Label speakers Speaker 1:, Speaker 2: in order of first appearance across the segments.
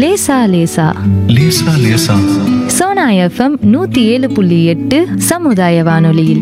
Speaker 1: லேசா லேசா
Speaker 2: லேசா லேசா
Speaker 1: சோனா எஃப்எம் நூத்தி ஏழு புள்ளி எட்டு சமுதாய வானொலியில்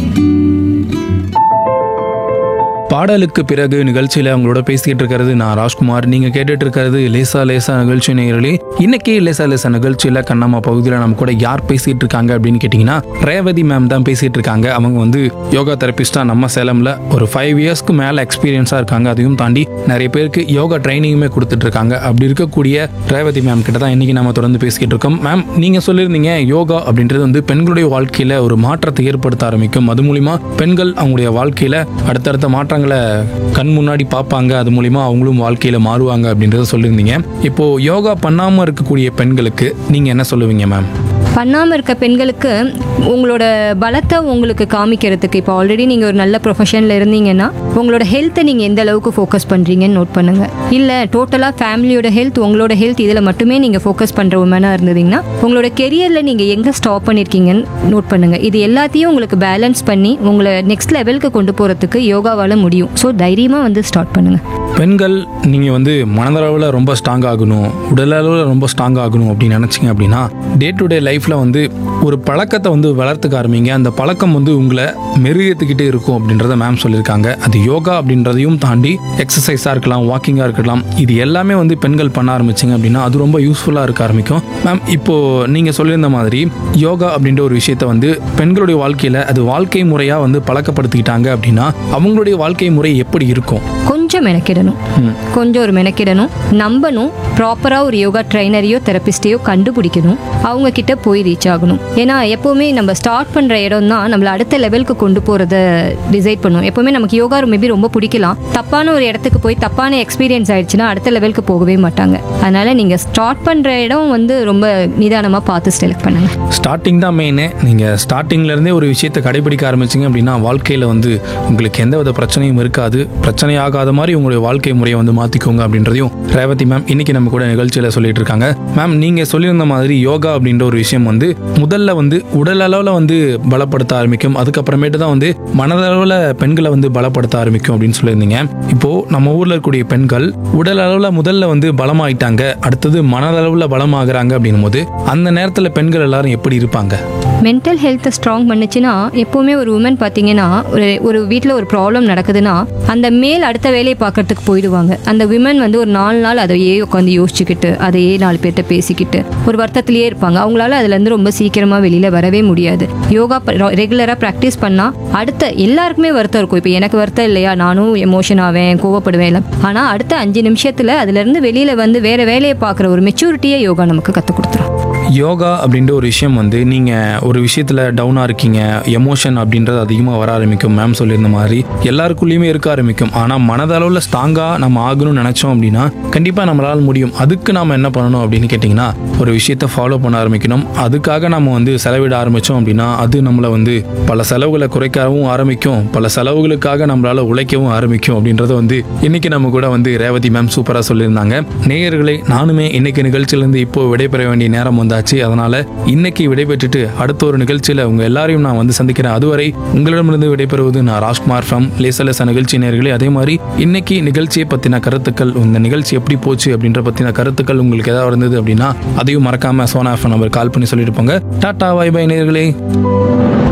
Speaker 3: பாடலுக்கு பிறகு நிகழ்ச்சியில் அவங்களோட பேசிக்கிட்டு இருக்கிறது நான் ராஜ்குமார் நீங்கள் கேட்டுட்டு இருக்கிறது லேசா லேசா நிகழ்ச்சி நேயர்களே இன்னைக்கு லேசா லேசா நிகழ்ச்சியில் கண்ணம்மா பகுதியில் நம்ம கூட யார் பேசிட்டு இருக்காங்க அப்படின்னு கேட்டிங்கன்னா ரேவதி மேம் தான் பேசிட்டு இருக்காங்க அவங்க வந்து யோகா தெரபிஸ்டா நம்ம சேலமில் ஒரு ஃபைவ் இயர்ஸ்க்கு மேலே எக்ஸ்பீரியன்ஸாக இருக்காங்க அதையும் தாண்டி நிறைய பேருக்கு யோகா ட்ரைனிங்குமே கொடுத்துட்டு இருக்காங்க அப்படி இருக்கக்கூடிய ரேவதி மேம் கிட்ட தான் இன்னைக்கு நம்ம தொடர்ந்து பேசிக்கிட்டு இருக்கோம் மேம் நீங்கள் சொல்லியிருந்தீங்க யோகா அப்படின்றது வந்து பெண்களுடைய வாழ்க்கையில் ஒரு மாற்றத்தை ஏற்படுத்த ஆரம்பிக்கும் அது மூலிமா பெண்கள் அவங்களுடைய வாழ்க்கையில் அடுத்தடுத்த மாற்றங்களை கண் முன்னாடி பார்ப்பாங்க அது மூலிமா அவங்களும் வாழ்க்கையில் மாறுவாங்க அப்படின்றத சொல்லியிருந்தீங்க இப்போ யோகா பண்ணாமல் இருக்கக்கூடிய பெண்களுக்கு நீங்கள் என்ன சொல்லுவீங்க மேம்
Speaker 4: பண்ணாமல் இருக்க பெண்களுக்கு உங்களோட பலத்தை உங்களுக்கு காமிக்கிறதுக்கு இப்போ ஆல்ரெடி நீங்கள் ஒரு நல்ல ப்ரொஃபஷனில் இருந்தீங்கன்னா உங்களோட ஹெல்த்தை நீங்கள் எந்த அளவுக்கு ஃபோக்கஸ் பண்ணுறீங்கன்னு நோட் பண்ணுங்கள் இல்லை டோட்டலாக ஃபேமிலியோட ஹெல்த் உங்களோட ஹெல்த் இதில் மட்டுமே நீங்கள் ஃபோக்கஸ் பண்ணுற உமனாக இருந்தீங்கன்னா உங்களோட கெரியரில் நீங்கள் எங்கே ஸ்டாப் பண்ணியிருக்கீங்கன்னு நோட் பண்ணுங்கள் இது எல்லாத்தையும் உங்களுக்கு பேலன்ஸ் பண்ணி உங்களை நெக்ஸ்ட் லெவலுக்கு கொண்டு போகிறதுக்கு யோகாவால் முடியும் ஸோ தைரியமாக வந்து ஸ்டார்ட் பண்ணுங்கள்
Speaker 3: பெண்கள் நீங்கள் வந்து மனதளவில் ரொம்ப ஸ்ட்ராங் ஆகணும் உடலளவில் ரொம்ப ஸ்ட்ராங் ஆகணும் அப்படின்னு நினச்சிங்க அப்படின்னா டே டு டே லைஃப்பில் வந்து ஒரு பழக்கத்தை வந்து வளர்த்துக்க ஆரம்பிங்க அந்த பழக்கம் வந்து உங்களை மெருகேற்றிக்கிட்டே இருக்கும் அப்படின்றத மேம் சொல்லியிருக்காங்க அது யோகா அப்படின்றதையும் தாண்டி எக்ஸசைஸாக இருக்கலாம் வாக்கிங்காக இருக்கலாம் இது எல்லாமே வந்து பெண்கள் பண்ண ஆரம்பிச்சிங்க அப்படின்னா அது ரொம்ப யூஸ்ஃபுல்லாக இருக்க ஆரம்பிக்கும் மேம் இப்போது நீங்கள் சொல்லியிருந்த மாதிரி யோகா அப்படின்ற ஒரு விஷயத்த வந்து பெண்களுடைய வாழ்க்கையில் அது வாழ்க்கை முறையாக வந்து பழக்கப்படுத்திக்கிட்டாங்க அப்படின்னா அவங்களுடைய வாழ்க்கை முறை எப்படி இருக்கும்
Speaker 4: கொஞ்சம் மெனக்கிடணும் கொஞ்சம் ஒரு மெனக்கிடணும் நம்பணும் ப்ராப்பராக ஒரு யோகா ட்ரைனரையோ தெரபிஸ்டையோ கண்டுபிடிக்கணும் அவங்க கிட்ட போய் ரீச் ஆகணும் ஏன்னா எப்போவுமே நம்ம ஸ்டார்ட் பண்ணுற இடம் தான் நம்மளை அடுத்த லெவலுக்கு கொண்டு போகிறத டிசைட் பண்ணும் எப்போவுமே நமக்கு யோகா மேபி ரொம்ப பிடிக்கலாம் தப்பான ஒரு இடத்துக்கு போய் தப்பான எக்ஸ்பீரியன்ஸ் ஆயிடுச்சுன்னா அடுத்த லெவலுக்கு போகவே மாட்டாங்க அதனால நீங்கள் ஸ்டார்ட் பண்ணுற இடம் வந்து ரொம்ப நிதானமாக பார்த்து செலக்ட் பண்ணுங்க
Speaker 3: ஸ்டார்டிங் தான் மெயினு நீங்கள் ஸ்டார்டிங்லேருந்தே ஒரு விஷயத்தை கடைபிடிக்க ஆரம்பிச்சிங்க அப்படின்னா வாழ்க்கையில் வந்து உங்களுக்கு எந்த வித பிரச்சனையும் இருக்காது பிரச்சனை ஆகாத மாதிரி உங்களுடைய வாழ்க்கை முறையை வந்து மாற்றிக்கோங்க அப்படின்றதையும் ரேவதி மேம் இன்னைக்கு நம்ம கூட நிகழ்ச்சியில் சொல்லிட்டு இருக்காங்க மேம் நீங்கள் சொல்லியிருந்த மாதிரி யோகா அப்படின்ற ஒரு விஷயம் வந்து முதல்ல வந்து உடல் அளவில் வந்து பலப்படுத்த ஆரம்பிக்கும் அதுக்கப்புறமேட்டு தான் வந்து மனதளவில் பெண்களை வந்து பலப்படுத்த ஆரம்பிக்கும் அப்படின்னு சொல்லியிருந்தீங்க இப்போது நம்ம ஊரில் இருக்கக்கூடிய பெண்கள் உடல் அளவில் முதல்ல வந்து பலமாயிட்டாங்க அடுத்தது மனதளவில் பலமாகறாங்க அப்படின்னும் போது அந்த நேரத்தில் பெண்கள் எல்லாரும் எப்படி இருப்பாங்க
Speaker 4: மென்டல் ஹெல்த்தை ஸ்ட்ராங் பண்ணுச்சுன்னா எப்போவுமே ஒரு உமன் பார்த்தீங்கன்னா ஒரு ஒரு வீட்டில் ஒரு ப்ராப்ளம் நடக்குதுன்னா அந்த மேல் அடுத்த வேலையை பார்க்கறதுக்கு போயிடுவாங்க அந்த விமன் வந்து ஒரு நாலு நாள் அதையே உட்காந்து யோசிச்சுக்கிட்டு அதையே நாலு பேர்கிட்ட பேசிக்கிட்டு ஒரு வருத்தத்திலேயே இருப்பாங்க அவங்களால அதுலேருந்து ரொம்ப சீக்கிரமாக வெளியில் வரவே முடியாது யோகா ரெகுலராக ப்ராக்டிஸ் பண்ணால் அடுத்த எல்லாருக்குமே வருத்தம் இருக்கும் இப்போ எனக்கு வருத்தம் இல்லையா நானும் எமோஷன் ஆவேன் கோவப்படுவேன் இல்லை ஆனால் அடுத்த அஞ்சு நிமிஷத்தில் அதுலேருந்து வெளியில் வந்து வேற வேலையை பார்க்குற ஒரு மெச்சூரிட்டியை யோகா நமக்கு கற்றுக் கொடுத்துரும்
Speaker 3: யோகா அப்படின்ற ஒரு விஷயம் வந்து நீங்கள் ஒரு விஷயத்தில் டவுனாக இருக்கீங்க எமோஷன் அப்படின்றது அதிகமாக வர ஆரம்பிக்கும் மேம் சொல்லியிருந்த மாதிரி எல்லாருக்குள்ளேயுமே இருக்க ஆரம்பிக்கும் ஆனால் மனதளவில் ஸ்ட்ராங்காக நம்ம ஆகணும்னு நினச்சோம் அப்படின்னா கண்டிப்பாக நம்மளால் முடியும் அதுக்கு நாம் என்ன பண்ணணும் அப்படின்னு கேட்டிங்கன்னா ஒரு விஷயத்தை ஃபாலோ பண்ண ஆரம்பிக்கணும் அதுக்காக நம்ம வந்து செலவிட ஆரம்பித்தோம் அப்படின்னா அது நம்மளை வந்து பல செலவுகளை குறைக்கவும் ஆரம்பிக்கும் பல செலவுகளுக்காக நம்மளால் உழைக்கவும் ஆரம்பிக்கும் அப்படின்றத வந்து இன்னைக்கு நம்ம கூட வந்து ரேவதி மேம் சூப்பராக சொல்லியிருந்தாங்க நேயர்களே நானுமே இன்னைக்கு நிகழ்ச்சியிலேருந்து இப்போ விடைபெற வேண்டிய நேரம் வந்தாச்சு அதனால இன்னைக்கு விடைபெற்றுட்டு அடுத்த ஒரு நிகழ்ச்சியில் உங்க எல்லாரையும் நான் வந்து சந்திக்கிறேன் அதுவரை உங்களிடமிருந்து விடைபெறுவது நான் ராஜ்குமார் ஃப்ரம் லேசலேச நிகழ்ச்சி நேயர்களே அதே மாதிரி இன்னைக்கு நிகழ்ச்சியை பற்றின கருத்துக்கள் இந்த நிகழ்ச்சி எப்படி போச்சு அப்படின்ற பற்றின கருத்துக்கள் உங்களுக்கு ஏதாவது இருந்தது அப்படின்னா அதையும் மறக்காம சோனா எஃப்எம் நம்பர் கால் பண்ணி சொல்லிட்டு போங்க டாடா பை பை நேயர்களே